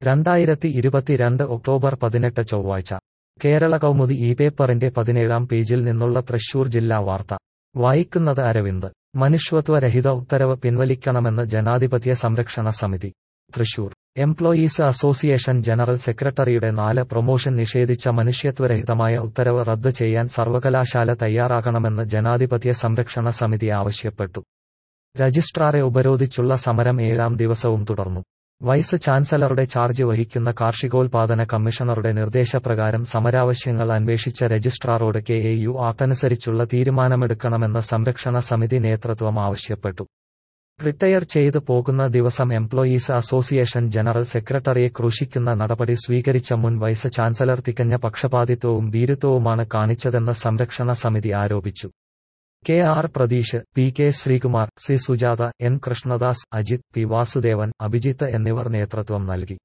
രണ്ടായിരത്തി ഇരുപത്തിരണ്ട് ഒക്ടോബർ പതിനെട്ട് ചൊവ്വാഴ്ച കേരള കൗമുദി ഈ പേപ്പറിന്റെ പതിനേഴാം പേജിൽ നിന്നുള്ള തൃശൂർ ജില്ലാ വാർത്ത വായിക്കുന്നത് അരവിന്ദ് മനുഷ്യത്വരഹിത ഉത്തരവ് പിൻവലിക്കണമെന്ന് ജനാധിപത്യ സംരക്ഷണ സമിതി തൃശൂർ എംപ്ലോയീസ് അസോസിയേഷൻ ജനറൽ സെക്രട്ടറിയുടെ നാല് പ്രൊമോഷൻ നിഷേധിച്ച മനുഷ്യത്വരഹിതമായ ഉത്തരവ് റദ്ദ് ചെയ്യാൻ സർവകലാശാല തയ്യാറാകണമെന്ന് ജനാധിപത്യ സംരക്ഷണ സമിതി ആവശ്യപ്പെട്ടു രജിസ്ട്രാറെ ഉപരോധിച്ചുള്ള സമരം ഏഴാം ദിവസവും തുടർന്നു വൈസ് ചാൻസലറുടെ ചാർജ് വഹിക്കുന്ന കാർഷികോൽപാദന കമ്മീഷണറുടെ നിർദ്ദേശപ്രകാരം സമരാവശ്യങ്ങൾ അന്വേഷിച്ച രജിസ്ട്രാറോട് കെ എ യു ആക്ടനുസരിച്ചുള്ള തീരുമാനമെടുക്കണമെന്ന് സംരക്ഷണ സമിതി നേതൃത്വം ആവശ്യപ്പെട്ടു റിട്ടയർ ചെയ്തു പോകുന്ന ദിവസം എംപ്ലോയീസ് അസോസിയേഷൻ ജനറൽ സെക്രട്ടറിയെ ക്രൂശിക്കുന്ന നടപടി സ്വീകരിച്ച മുൻ വൈസ് ചാൻസലർ തികഞ്ഞ പക്ഷപാതിത്വവും ഭീരുത്വവുമാണ് കാണിച്ചതെന്ന് സംരക്ഷണ സമിതി ആരോപിച്ചു K R Pratheesh P K Sreekumar C Sujatha N Krishnadas Ajith P Vasudevan Abhijith എന്നിവർ നേതൃത്വം നൽകി